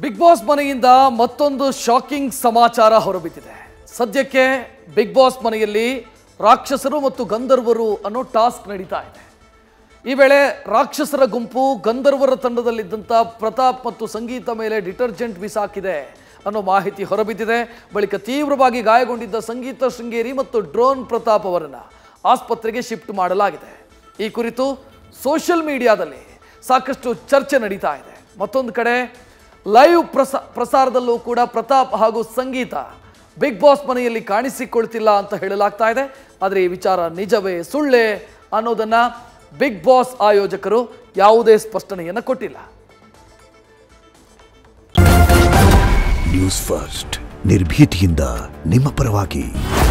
big boss ಮನೆಯಿಂದ ಮತ್ತೊಂದು shocking ಸಮಾಚಾರ ಹೊರಬಿದ್ದಿದೆ ಸದ್ಯಕ್ಕೆ ಬಿಗ್ ಬಾಸ್ ಮನೆಯಲ್ಲಿ ರಾಕ್ಷಸರು ಮತ್ತು ಗಂಧರ್ವರು ಅನ್ನೋ ಟಾಸ್ಕ್ ನಡೀತಾ ಇದೆ ಈ ವೇಳೆ ರಾಕ್ಷಸರ ಗುಂಪು ಗಂಧರ್ವರ ತಂಡದಲ್ಲಿದ್ದಂಥ ಪ್ರತಾಪ್ ಮತ್ತು ಸಂಗೀತ ಮೇಲೆ ಡಿಟರ್ಜೆಂಟ್ ಬಿಸಾಕಿದೆ ಅನ್ನೋ ಮಾಹಿತಿ ಹೊರಬಿದ್ದಿದೆ ಬಳಿಕ ತೀವ್ರವಾಗಿ ಗಾಯಗೊಂಡಿದ್ದ ಸಂಗೀತ ಶೃಂಗೇರಿ ಮತ್ತು ಡ್ರೋನ್ ಪ್ರತಾಪ್ ಅವರನ್ನು ಆಸ್ಪತ್ರೆಗೆ ಶಿಫ್ಟ್ ಮಾಡಲಾಗಿದೆ ಈ ಕುರಿತು ಸೋಷಿಯಲ್ ಮೀಡಿಯಾದಲ್ಲಿ ಸಾಕಷ್ಟು ಚರ್ಚೆ ನಡೀತಾ ಇದೆ ಮತ್ತೊಂದು ಕಡೆ ಲೈವ್ ಪ್ರಸಾ ಪ್ರಸಾರದಲ್ಲೂ ಕೂಡ ಪ್ರತಾಪ್ ಹಾಗೂ ಸಂಗೀತ ಬಿಗ್ ಬಾಸ್ ಮನೆಯಲ್ಲಿ ಕಾಣಿಸಿಕೊಳ್ತಿಲ್ಲ ಅಂತ ಹೇಳಲಾಗ್ತಾ ಇದೆ ಆದರೆ ಈ ವಿಚಾರ ನಿಜವೇ ಸುಳ್ಳೇ ಅನ್ನೋದನ್ನ ಬಿಗ್ ಬಾಸ್ ಆಯೋಜಕರು ಯಾವುದೇ ಸ್ಪಷ್ಟನೆಯನ್ನು ಕೊಟ್ಟಿಲ್ಲ ನ್ಯೂಸ್ ಫಸ್ಟ್ ನಿರ್ಭೀತಿಯಿಂದ ನಿಮ್ಮ ಪರವಾಗಿ